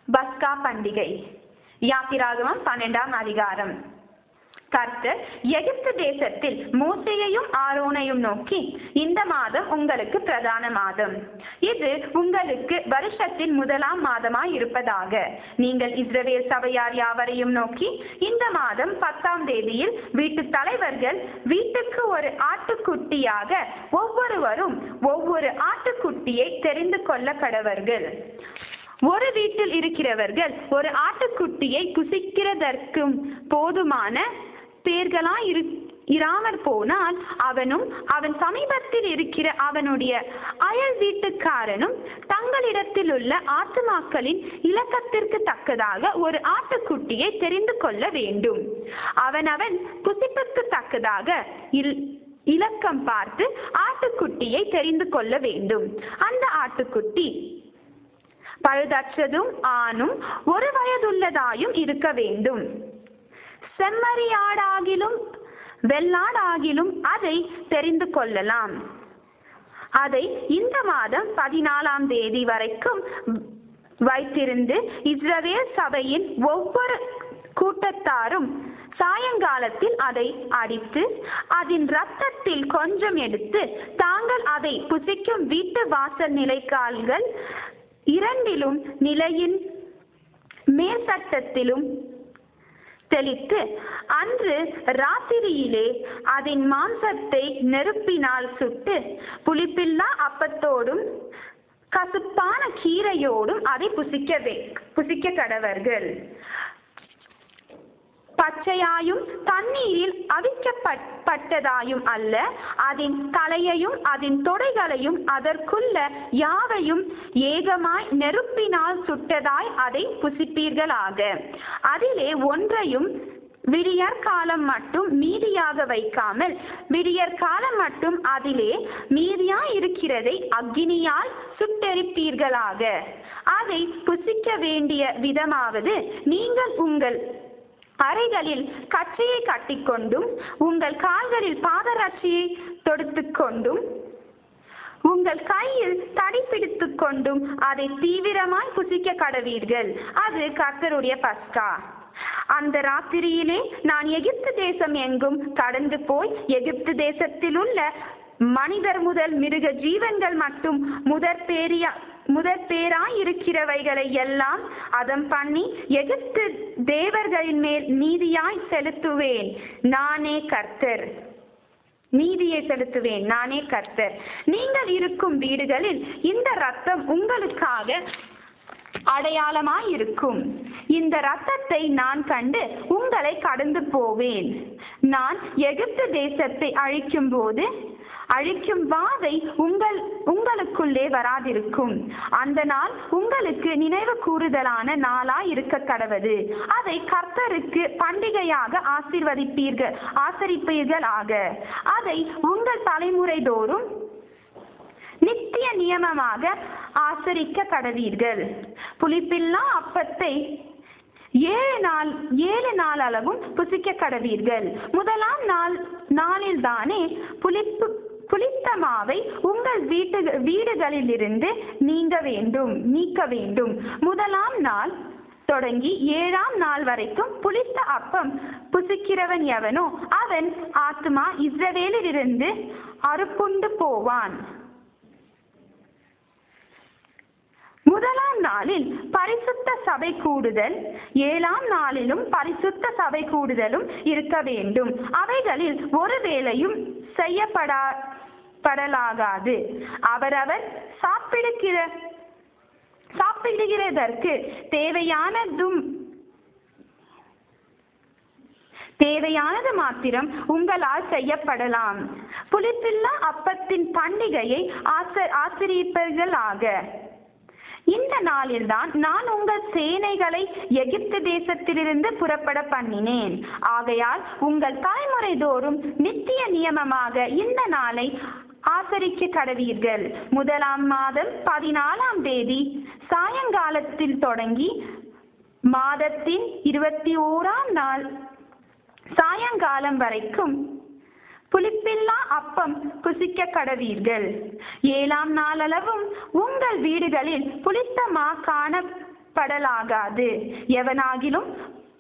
பஸ்கா பண்டிகை யாத்திராகமம் பன்னெண்டாம் அதிகாரம் கர்த்தர் எகிப்து தேசத்தில் மோசையையும் ஆரோனையும் நோக்கி இந்த மாதம் உங்களுக்கு பிரதான மாதம் இது உங்களுக்கு வருஷத்தின் முதலாம் மாதமாய் இருப்பதாக நீங்கள் இஸ்ரவேல் சபையார் யாவரையும் நோக்கி இந்த மாதம் பத்தாம் தேதியில் வீட்டு தலைவர்கள் வீட்டுக்கு ஒரு ஆட்டுக்குட்டியாக ஒவ்வொருவரும் ஒவ்வொரு ஆட்டுக்குட்டியை தெரிந்து கொள்ள கடவர்கள் ஒரு வீட்டில் இருக்கிறவர்கள் ஒரு ஆட்டுக்குட்டியை புசிக்கிறதற்கும் போதுமான பேர்களா இரு இராமற் போனால் அவனும் அவன் சமீபத்தில் இருக்கிற அவனுடைய அயல் வீட்டுக்காரனும் தங்களிடத்தில் உள்ள ஆத்துமாக்களின் இலக்கத்திற்கு தக்கதாக ஒரு ஆட்டுக்குட்டியை தெரிந்து கொள்ள வேண்டும் அவன் அவன் புசிப்புக்கு தக்கதாக இல் இலக்கம் பார்த்து ஆட்டுக்குட்டியை தெரிந்து கொள்ள வேண்டும் அந்த ஆட்டுக்குட்டி பழுதற்றதும் ஆணும் ஒரு வயதுள்ளதாயும் இருக்க வேண்டும் செம்மறியாடாகிலும் வெள்ளாடாகிலும் அதை தெரிந்து கொள்ளலாம் அதை இந்த மாதம் பதினாலாம் தேதி வரைக்கும் வைத்திருந்து இஸ்ரவேல் சபையின் ஒவ்வொரு கூட்டத்தாரும் சாயங்காலத்தில் அதை அடித்து அதன் ரத்தத்தில் கொஞ்சம் எடுத்து தாங்கள் அதை புசிக்கும் வீட்டு வாசல் நிலைக்கால்கள் இரண்டிலும் நிலையின் மேற்சட்டத்திலும் தெளித்து அன்று ராத்திரியிலே அதன் மாம்சத்தை நெருப்பினால் சுட்டு புளிப்பில்லா அப்பத்தோடும் கசுப்பான கீரையோடும் அதை புசிக்கவே புசிக்க கடவர்கள் பச்சையாயும் தண்ணீரில் அவிக்கப்பட்டதாயும் அல்ல அதன் தலையையும் அதன் தொடைகளையும் அதற்குள்ள யாவையும் ஏகமாய் நெருப்பினால் சுட்டதாய் அதை புசிப்பீர்களாக அதிலே ஒன்றையும் விடியற் காலம் மட்டும் மீதியாக வைக்காமல் விடியற் காலம் மட்டும் அதிலே மீதியா இருக்கிறதை அக்னியால் சுட்டெரிப்பீர்களாக அதை புசிக்க வேண்டிய விதமாவது நீங்கள் உங்கள் அறைகளில் கச்சையை கட்டிக்கொண்டும் உங்கள் கால்களில் பாதரட்சியை தொடுத்துக் கொண்டும் உங்கள் கையில் தடி பிடித்துக் கொண்டும் அதை தீவிரமாய் புசிக்க கடவீர்கள் அது கர்த்தருடைய பஸ்கா அந்த ராத்திரியிலே நான் எகிப்து தேசம் எங்கும் கடந்து போய் எகிப்து தேசத்தில் உள்ள மனிதர் முதல் மிருக ஜீவன்கள் மட்டும் முதற் பேரியா முதற் பேராய் இருக்கிறவைகளை எல்லாம் அதம் பண்ணி எகிப்து தேவர்களின் மேல் நீதியாய் செலுத்துவேன் நானே கர்த்தர் நீதியை செலுத்துவேன் நானே கர்த்தர் நீங்கள் இருக்கும் வீடுகளில் இந்த ரத்தம் உங்களுக்காக அடையாளமாய் இருக்கும் இந்த ரத்தத்தை நான் கண்டு உங்களை கடந்து போவேன் நான் எகிப்து தேசத்தை அழிக்கும் போது அழிக்கும் வாதை உங்கள் உங்களுக்குள்ளே வராதிருக்கும் அந்த நாள் உங்களுக்கு நினைவு கூறுதலான நாளா இருக்க கடவது அதை கர்த்தருக்கு பண்டிகையாக ஆசீர்வதிப்பீர்கள் ஆசரிப்பீர்களாக அதை உங்கள் தலைமுறை தோறும் நித்திய நியமமாக ஆசரிக்க கடவீர்கள் புளிப்பில்லா அப்பத்தை ஏழு நாள் ஏழு நாள் அளவும் புசிக்க கடவீர்கள் முதலாம் நாள் நாளில் தானே புளிப்பு புளித்த மாவை உங்கள் வீட்டு வீடுகளிலிருந்து நீங்க வேண்டும் நீக்க வேண்டும் முதலாம் நாள் தொடங்கி ஏழாம் நாள் வரைக்கும் புளித்த அப்பம் புசிக்கிறவன் எவனோ அவன் ஆத்மா இஸ்ரவேலிலிருந்து அறுப்புண்டு போவான் முதலாம் நாளில் பரிசுத்த சபை கூடுதல் ஏழாம் நாளிலும் பரிசுத்த சபை கூடுதலும் இருக்க வேண்டும் அவைகளில் ஒரு வேளையும் செய்யப்படா படலாகாது அவரவர் சாப்பிடுகிற சாப்பிடுகிறதற்கு தேவையானதும் தேவையானது மாத்திரம் உங்களால் செய்யப்படலாம் புளிப்பில்லா அப்பத்தின் பண்டிகையை ஆச ஆசிரியப்பர்களாக இந்த நாளில்தான் நான் உங்கள் சேனைகளை எகிப்து தேசத்திலிருந்து புறப்பட பண்ணினேன் ஆகையால் உங்கள் தலைமுறை தோறும் நித்திய நியமமாக இந்த நாளை ஆசரிக்க கடவீர்கள் முதலாம் மாதம் பதினாலாம் தேதி சாயங்காலத்தில் தொடங்கி மாதத்தின் இருபத்தி ஓராம் நாள் சாயங்காலம் வரைக்கும் புளிப்பில்லா அப்பம் புசிக்க கடவீர்கள் ஏழாம் நாளளவும் உங்கள் வீடுகளில் புளித்த மா காண படலாகாது எவனாகிலும்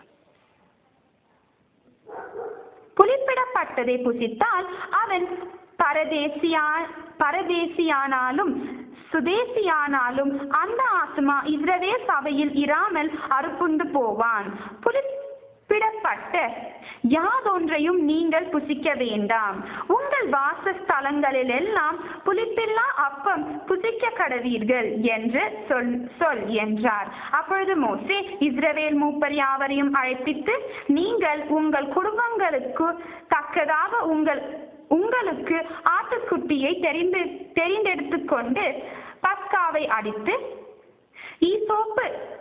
புலிப்பிடப்பட்டதை புசித்தால் அவன் பரதேசியா பரதேசியானாலும் சுதேசியானாலும் அந்த ஆத்மா இஸ்ரவேல் சபையில் இராமல் அறுப்புண்டு போவான் புலிப்பிடப்பட்ட யாதொன்றையும் நீங்கள் புசிக்க வேண்டாம் உங்கள் வாசஸ்தலங்களில் எல்லாம் புலிப்பில்லா அப்பம் புசிக்க கடவீர்கள் என்று சொல் சொல் என்றார் அப்பொழுது மோசே இஸ்ரவேல் மூப்பர் யாவரையும் அழைப்பித்து நீங்கள் உங்கள் குடும்பங்களுக்கு தக்கதாக உங்கள் உங்களுக்கு ஆட்டுக்குட்டியை தெரிந்து தெரிந்தெடுத்து கொண்டு பஸ்காவை அடித்து ஈசோப்பு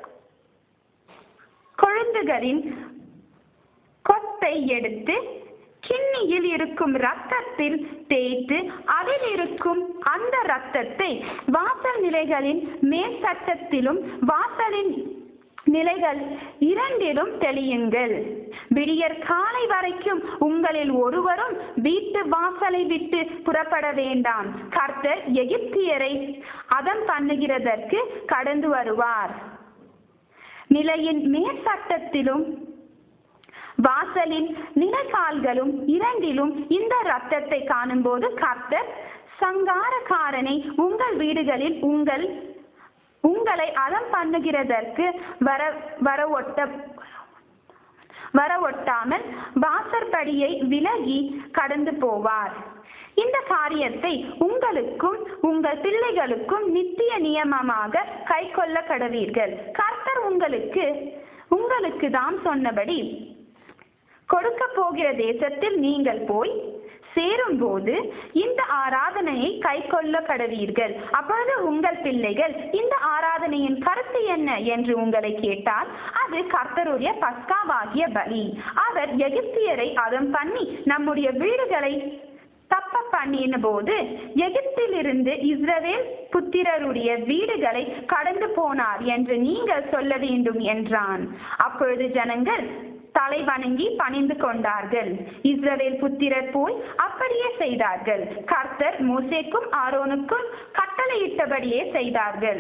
கொழுந்துகளின் கொத்தை எடுத்து கிண்ணியில் இருக்கும் ரத்தத்தில் தேய்த்து அதில் இருக்கும் அந்த ரத்தத்தை வாசல் நிலைகளின் மேல் சட்டத்திலும் வாசலின் நிலைகள் இரண்டிலும் தெளியுங்கள் விடியற் காலை வரைக்கும் உங்களில் ஒருவரும் வீட்டு வாசலை விட்டு புறப்பட வேண்டாம் கர்த்தர் எகிப்தியரை அதம் பண்ணுகிறதற்கு கடந்து வருவார் நிலையின் மேற்சட்டத்திலும் வாசலின் நிலக்கால்களும் இரண்டிலும் இந்த ரத்தத்தை காணும்போது கர்த்தர் சங்காரக்காரனை உங்கள் வீடுகளில் உங்கள் உங்களை அறம் பண்ணுகிறதற்கு வர வர ஒட்ட வர ஒட்டாமல் வாசற்படியை விலகி கடந்து போவார் இந்த காரியத்தை உங்களுக்கும் உங்கள் பிள்ளைகளுக்கும் நித்திய நியமமாக கை கொள்ள கடவீர்கள் கர்த்தர் உங்களுக்கு உங்களுக்கு தான் சொன்னபடி கொடுக்க போகிற தேசத்தில் நீங்கள் போய் சேரும் போது இந்த ஆராதனையை கை கொள்ள கடவீர்கள் அப்பொழுது உங்கள் பிள்ளைகள் இந்த ஆராதனையின் கருத்து என்ன என்று உங்களை கேட்டால் அது கர்த்தருடைய பஸ்காவாகிய பலி அவர் எகிப்தியரை அதம் பண்ணி நம்முடைய வீடுகளை தப்ப பண்ணின போது எகிப்திலிருந்து இஸ்ரவேல் புத்திரருடைய வீடுகளை கடந்து போனார் என்று நீங்கள் சொல்ல வேண்டும் என்றான் அப்பொழுது ஜனங்கள் தலை வணங்கி பணிந்து கொண்டார்கள் இஸ்ரவேல் புத்திரர் போய் அப்படியே செய்தார்கள் கர்த்தர் மோசேக்கும் ஆரோனுக்கும் கட்டளையிட்டபடியே செய்தார்கள்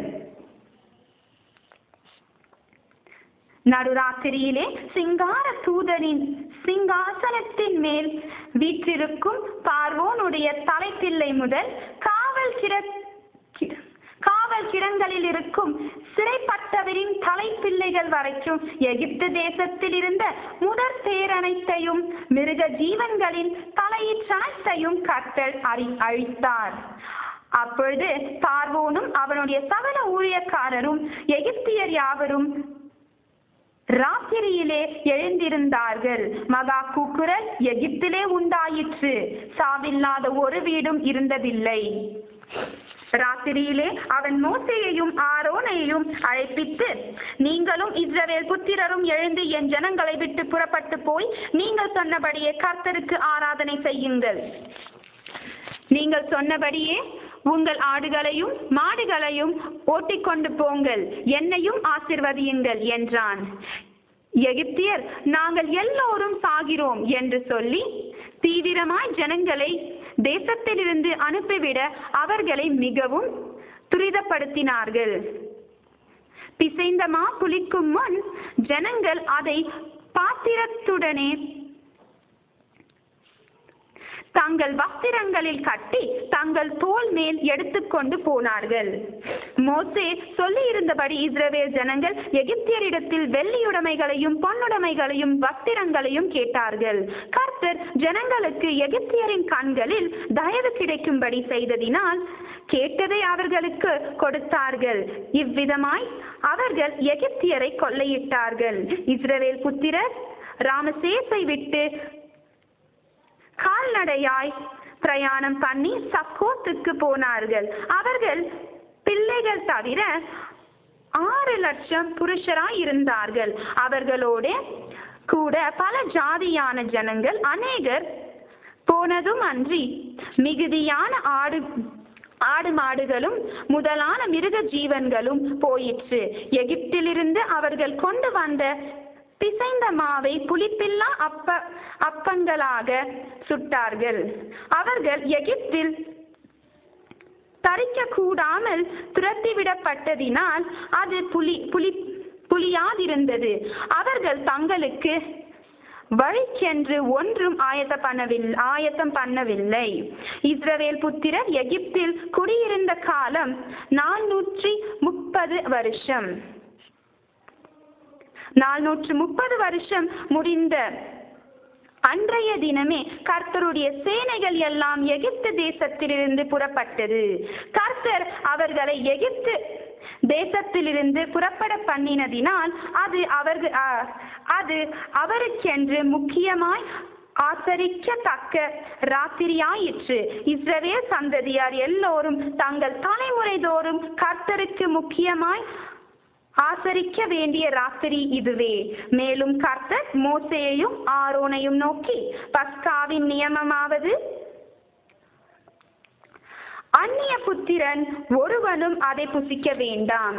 நடுராத்திரியிலே சிங்கார தூதனின் சிங்காசனத்தின் மேல் வீற்றிருக்கும் பார்வோனுடைய தலைப்பிள்ளை முதல் காவல் கிர காவல் கிடங்களில் இருக்கும் சிறைப்பட்டவரின் தலைப்பிள்ளைகள் வரைக்கும் எகிப்து தேசத்தில் இருந்த முதற் பேரனைத்தையும் மிருக ஜீவன்களின் தலையீற்றனைத்தையும் கர்த்தர் அறி அழித்தார் அப்பொழுது பார்வோனும் அவனுடைய சகல ஊழியக்காரரும் எகிப்தியர் யாவரும் ராத்திரியிலே எழுந்திருந்தார்கள் மகா கூக்குரல் எகிப்திலே உண்டாயிற்று சாவில்லாத ஒரு வீடும் இருந்ததில்லை ராத்திரியிலே அவன் மோசையையும் ஆரோனையும் அழைப்பித்து நீங்களும் இஸ்ரவேல் புத்திரரும் எழுந்து என் ஜனங்களை விட்டு புறப்பட்டு போய் நீங்கள் சொன்னபடியே கர்த்தருக்கு ஆராதனை செய்யுங்கள் நீங்கள் சொன்னபடியே உங்கள் ஆடுகளையும் மாடுகளையும் ஓட்டிக்கொண்டு போங்கள் என்னையும் ஆசிர்வதியுங்கள் என்றான் எகிப்தியர் நாங்கள் எல்லோரும் சாகிறோம் என்று சொல்லி தீவிரமாய் ஜனங்களை தேசத்திலிருந்து அனுப்பிவிட அவர்களை மிகவும் துரிதப்படுத்தினார்கள் பிசைந்த மா புளிக்கும் முன் ஜனங்கள் அதை பாத்திரத்துடனே தங்கள் வஸ்திரங்களில் கட்டி தங்கள் தோல் மேல் எடுத்துக்கொண்டு போனார்கள் மோசே சொல்லி இருந்தபடி இஸ்ரவேல் ஜனங்கள் எகிப்தியரிடத்தில் வெள்ளியுடைமைகளையும் பொன்னுடைமைகளையும் வஸ்திரங்களையும் கேட்டார்கள் கர்த்தர் ஜனங்களுக்கு எகிப்தியரின் கண்களில் தயவு கிடைக்கும்படி செய்ததினால் கேட்டதை அவர்களுக்கு கொடுத்தார்கள் இவ்விதமாய் அவர்கள் எகிப்தியரை கொள்ளையிட்டார்கள் இஸ்ரவேல் புத்திரர் ராமசேசை விட்டு கால்நடையாய் பிரயாணம் பண்ணி சக்கோத்துக்கு போனார்கள் அவர்கள் பிள்ளைகள் தவிர ஆறு லட்சம் புருஷராய் இருந்தார்கள் அவர்களோட கூட பல ஜாதியான ஜனங்கள் அநேகர் போனதும் அன்றி மிகுதியான ஆடு ஆடு மாடுகளும் முதலான மிருக ஜீவன்களும் போயிற்று எகிப்திலிருந்து அவர்கள் கொண்டு வந்த பிசைந்த மாவை புளிப்பில்லா அப்ப அப்பங்களாக சுட்டார்கள் அவர்கள் எகிப்தில் தரிக்க கூடாமல் துரத்திவிடப்பட்டதினால் அது புலி புலி புலியாதிருந்தது அவர்கள் தங்களுக்கு வழிக்கென்று ஒன்றும் ஆயத்த பண்ணவில்லை ஆயத்தம் பண்ணவில்லை இஸ்ரவேல் புத்திரர் எகிப்தில் குடியிருந்த காலம் நானூற்றி முப்பது வருஷம் நானூற்று முப்பது வருஷம் முடிந்த அன்றைய தினமே கர்த்தருடைய சேனைகள் எல்லாம் எகிப்து தேசத்திலிருந்து புறப்பட்டது கர்த்தர் அவர்களை எகிப்து தேசத்திலிருந்து புறப்பட பண்ணினதினால் அது அவர்கள் அ- அது அவருக்கென்று முக்கியமாய் ஆசரிக்கத்தக்க ராத்திரியாயிற்று இஸ்ரவேல் சந்ததியார் எல்லோரும் தங்கள் தலைமுறை தோறும் கர்த்தருக்கு முக்கியமாய் ஆசரிக்க வேண்டிய ராத்திரி இதுவே மேலும் கர்த்தர் மோசேயையும் ஆரோனையும் நோக்கி பஸ்காவின் நியமமாவது அந்நிய புத்திரன் ஒருவனும் அதை புசிக்க வேண்டாம்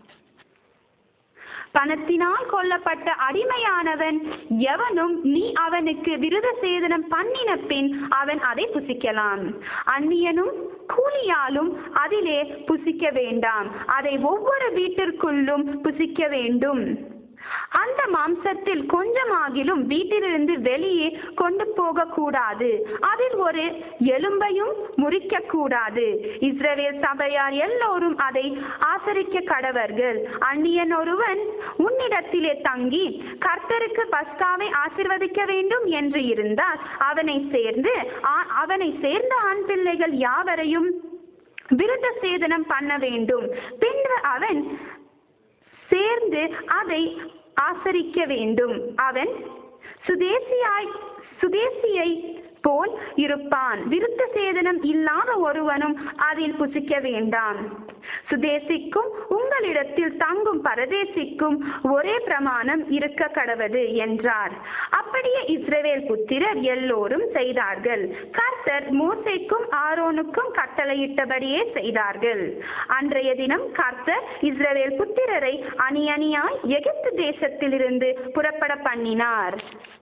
பணத்தினால் கொல்லப்பட்ட அடிமையானவன் எவனும் நீ அவனுக்கு விருத சேதனம் பண்ணின பின் அவன் அதை புசிக்கலாம் அந்நியனும் கூலியாலும் அதிலே புசிக்க வேண்டாம் அதை ஒவ்வொரு வீட்டிற்குள்ளும் புசிக்க வேண்டும் அந்த மாம்சத்தில் கொஞ்சமாகிலும் வீட்டிலிருந்து வெளியே கொண்டு போக கூடாது அதில் ஒரு எலும்பையும் முறிக்க கூடாது இஸ்ரவேல் சபையார் எல்லோரும் அதை ஆசரிக்க கடவர்கள் அந்நியன் ஒருவன் உன்னிடத்திலே தங்கி கர்த்தருக்கு பஸ்காவை ஆசிர்வதிக்க வேண்டும் என்று இருந்தால் அவனை சேர்ந்து ஆ- அவனை சேர்ந்த ஆண் பிள்ளைகள் யாவரையும் விருத்த சேதனம் பண்ண வேண்டும் பின்பு அவன் சேர்ந்து அதை ஆசரிக்க வேண்டும் அவன் சுதேசியாய் சுதேசியை போல் இருப்பான் விருத்த சேதனம் இல்லாத ஒருவனும் அதில் புசிக்க வேண்டாம் சுதேசிக்கும் உங்களிடத்தில் தங்கும் பரதேசிக்கும் ஒரே பிரமாணம் இருக்க கடவது என்றார் அப்படியே இஸ்ரவேல் புத்திரர் எல்லோரும் செய்தார்கள் கர்த்தர் மோசேக்கும் ஆரோனுக்கும் கட்டளையிட்டபடியே செய்தார்கள் அன்றைய தினம் கர்த்தர் இஸ்ரவேல் புத்திரரை அணி அணியாய் எகிப்து தேசத்திலிருந்து புறப்பட பண்ணினார்